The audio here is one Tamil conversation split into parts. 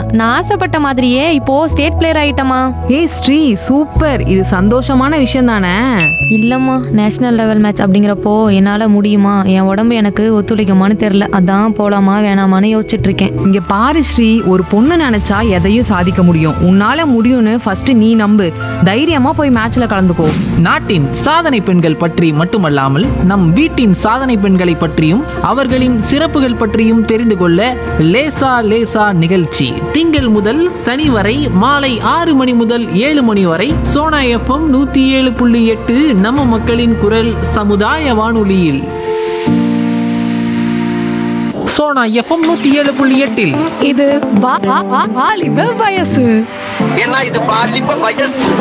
நான் ஆசைப்பட்ட மாதிரியே இப்போ ஸ்டேட் பிளேயர் ஆயிட்டமா ஏய் ஸ்ரீ சூப்பர் இது சந்தோஷமான விஷயம் தானே இல்லம்மா நேஷனல் லெவல் மேட்ச் அப்படிங்கிறப்போ என்னால முடியுமா என் உடம்பு எனக்கு ஒத்துழைக்குமான்னு தெரியல அதான் போலாமா வேணாமான்னு யோசிச்சுட்டு இருக்கேன் இங்க பாரு ஸ்ரீ ஒரு பொண்ணு நினைச்சா எதையும் சாதிக்க முடியும் உன்னால முடியும்னு ஃபர்ஸ்ட் நீ நம்பு தைரியமா போய் மேட்ச்ல கலந்துக்கோ நாட்டின் சாதனை பெண்கள் பற்றி மட்டுமல்லாமல் நம் வீட்டின் சாதனை பெண்களை பற்றியும் அவர்களின் சிறப்புகள் பற்றியும் தெரிந்து கொள்ள லேசா லேசா நிகழ்ச்சி திங்கள் முதல் சனி வரை மாலை ஆறு மணி முதல் ஏழு மணி வரை சோனா எஃப்எம் நூத்தி ஏழு புள்ளி எட்டு நம்ம மக்களின் குரல் சமுதாய வானொலியில் சோனா எஃப்எம் நூத்தி ஏழு புள்ளி எட்டில் இது வா- வா- வா- வாலிப வயசு ஏன்னா இது பாலிப்ப வயசு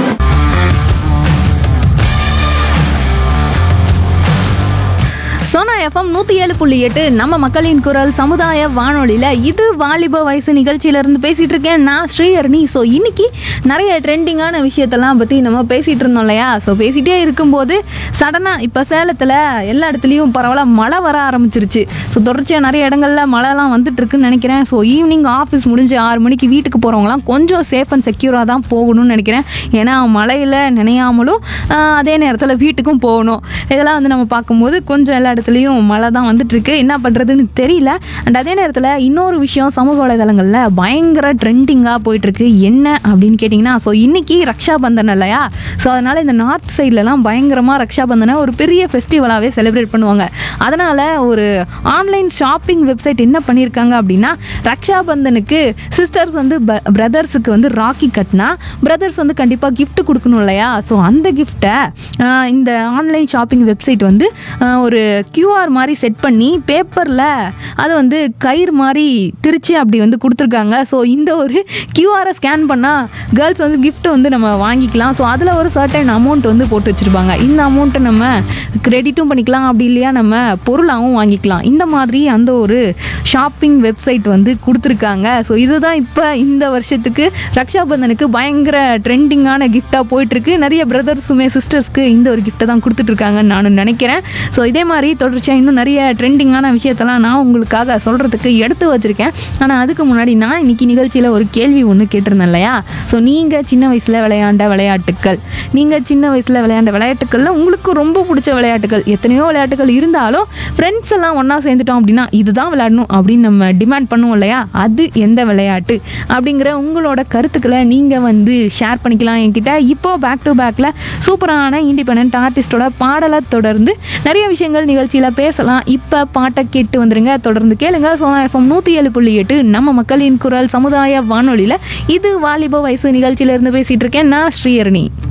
சோனா எஃப்எம் நூற்றி ஏழு புள்ளி எட்டு நம்ம மக்களின் குரல் சமுதாய வானொலியில் இது வாலிப வயசு நிகழ்ச்சியிலேருந்து பேசிகிட்டு இருக்கேன் நான் ஸ்ரீஹரணி ஸோ இன்னைக்கு நிறைய ட்ரெண்டிங்கான விஷயத்தெல்லாம் பற்றி நம்ம பேசிகிட்டு இருந்தோம் இல்லையா ஸோ பேசிகிட்டே இருக்கும்போது சடனாக இப்போ சேலத்தில் எல்லா இடத்துலையும் பரவலாக மழை வர ஆரம்பிச்சிருச்சு ஸோ தொடர்ச்சியாக நிறைய இடங்கள்ல மழைலாம் வந்துட்டு இருக்குன்னு நினைக்கிறேன் ஸோ ஈவினிங் ஆஃபீஸ் முடிஞ்சு ஆறு மணிக்கு வீட்டுக்கு போகிறவங்களாம் கொஞ்சம் சேஃப் அண்ட் செக்யூராக தான் போகணும்னு நினைக்கிறேன் ஏன்னா மழையில் நினையாமலும் ஆஹ், அதே நேரத்தில் வீட்டுக்கும் போகணும் இதெல்லாம் வந்து நம்ம பார்க்கும்போது கொஞ்சம் எல்லா இடத்துலையும் மழை தான் வந்துட்டு இருக்கு என்ன பண்ணுறதுன்னு தெரியல அண்ட் அதே நேரத்தில் இன்னொரு விஷயம் சமூக வலைதளங்களில் பயங்கர ட்ரெண்டிங்காக போயிட்டுருக்கு என்ன அப்படின்னு கேட்டிங்கன்னா ஸோ இன்னைக்கு ரக்ஷா பந்தன் இல்லையா ஸோ அதனால் இந்த நார்த் சைட்லலாம் பயங்கரமாக ரக்ஷா பந்தனை ஒரு பெரிய ஃபெஸ்டிவலாகவே செலிப்ரேட் பண்ணுவாங்க அதனால் ஒரு ஆன்லைன் ஷாப்பிங் வெப்சைட் என்ன பண்ணியிருக்காங்க அப்படின்னா ரக்ஷா பந்தனுக்கு சிஸ்டர்ஸ் வந்து பிரதர்ஸுக்கு வந்து ராக்கி கட்டினா பிரதர்ஸ் வந்து கண்டிப்பாக gift கொடுக்கணும் இல்லையா ஸோ அந்த கிஃப்ட்டை இந்த ஆன்லைன் ஷாப்பிங் வெப்சைட் வந்து ஆஹ், ஒரு கியூஆர் மாதிரி செட் பண்ணி பேப்பரில் அதை வந்து கயிறு மாதிரி திரிச்சு அப்படி வந்து கொடுத்துருக்காங்க ஸோ இந்த ஒரு கியூஆரை ஸ்கேன் பண்ணால் கேர்ள்ஸ் வந்து gift வந்து நம்ம வாங்கிக்கலாம் ஸோ அதில் ஒரு சர்டன் அமௌண்ட் வந்து போட்டு வச்சுருப்பாங்க இந்த அமௌண்ட்டை நம்ம கிரெடிட்டும் பண்ணிக்கலாம் அப்படி இல்லையா நம்ம பொருளாகவும் வாங்கிக்கலாம் இந்த மாதிரி அந்த ஒரு ஷாப்பிங் வெப்சைட் வந்து கொடுத்துருக்காங்க ஸோ இதுதான் இப்போ இந்த வருஷத்துக்கு ரக்ஷாபந்தனுக்கு பயங்கர ட்ரெண்டிங்கான கிஃப்டாக போயிட்டுருக்கு நிறைய பிரதர்ஸுமே சிஸ்டர்ஸ்க்கு இந்த ஒரு கிஃப்ட்டை தான் கொடுத்துட்ருக்காங்கன்னு நானும் நினைக்கிறேன் ஸோ இதே மாதிரி தொடர்ச்சியாக இன்னும் நிறைய ட்ரெண்டிங்கான விஷயத்தெல்லாம் நான் உங்களுக்காக சொல்கிறதுக்கு எடுத்து வச்சுருக்கேன் ஆனால் அதுக்கு முன்னாடி நான் இன்னைக்கு நிகழ்ச்சியில் ஒரு கேள்வி ஒன்று கேட்டிருந்தேன் இல்லையா ஸோ நீங்கள் சின்ன வயசில் விளையாண்ட விளையாட்டுக்கள் நீங்கள் சின்ன வயசில் விளையாண்ட விளையாட்டுக்களில் உங்களுக்கு ரொம்ப பிடிச்ச விளையாட்டுகள் எத்தனையோ விளையாட்டுகள் இருந்தாலும் ஃப்ரெண்ட்ஸ் எல்லாம் ஒன்றா சேர்ந்துட்டோம் அப்படின்னா இதுதான் விளையாடணும் அப்படின்னு நம்ம டிமாண்ட் பண்ணுவோம் இல்லையா அது எந்த விளையாட்டு அப்படிங்கிற உங்களோட கருத்துக்களை நீங்கள் வந்து ஷேர் பண்ணிக்கலாம் என்கிட்ட இப்போ பேக் டு பேக்கில் சூப்பரான இண்டிபெண்ட் ஆர்டிஸ்டோட பாடலை தொடர்ந்து நிறைய விஷயங்கள் நிகழ்ச்சியில் பேசலாம் இப்போ பாட்டை கேட்டு வந்துருங்க தொடர்ந்து கேளுங்க சோனா எஃப்எம் நூற்றி ஏழு புள்ளி எட்டு நம்ம மக்களின் குரல் சமுதாய வானொலியில் இது வாலிப வயசு நிகழ்ச்சியிலேருந்து பேசிகிட்டு இருக்கேன் நான் ஸ்ரீஹரணி